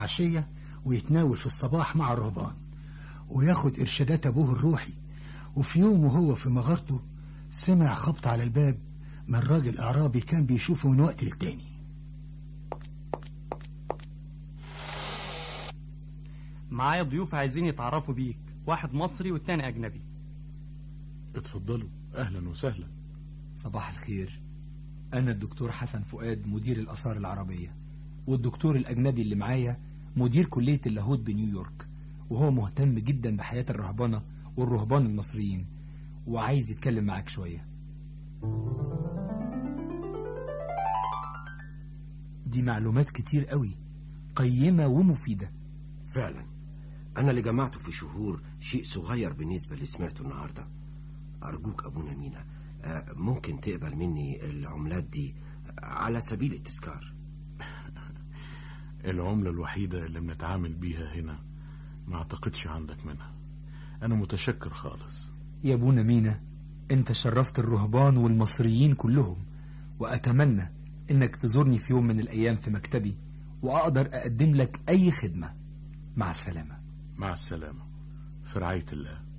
عشية ويتناول في الصباح مع الرهبان وياخد إرشادات أبوه الروحي وفي يوم وهو في مغارته سمع خبط على الباب من راجل أعرابي كان بيشوفه من وقت للتاني معايا ضيوف عايزين يتعرفوا بيك واحد مصري والتاني أجنبي اتفضلوا أهلا وسهلا صباح الخير أنا الدكتور حسن فؤاد مدير الآثار العربية والدكتور الأجنبي اللي معايا مدير كلية اللاهوت بنيويورك وهو مهتم جدا بحياة الرهبنة والرهبان المصريين وعايز يتكلم معاك شوية دي معلومات كتير قوي قيمة ومفيدة فعلا أنا اللي جمعته في شهور شيء صغير بالنسبة اللي سمعته النهاردة أرجوك أبونا مينا آه، ممكن تقبل مني العملات دي على سبيل التذكار العملة الوحيدة اللي بنتعامل بيها هنا ما اعتقدش عندك منها أنا متشكر خالص يا ابونا مينا انت شرفت الرهبان والمصريين كلهم وأتمنى انك تزورني في يوم من الأيام في مكتبي وأقدر أقدم لك أي خدمة مع السلامة مع السلامة في رعاية الله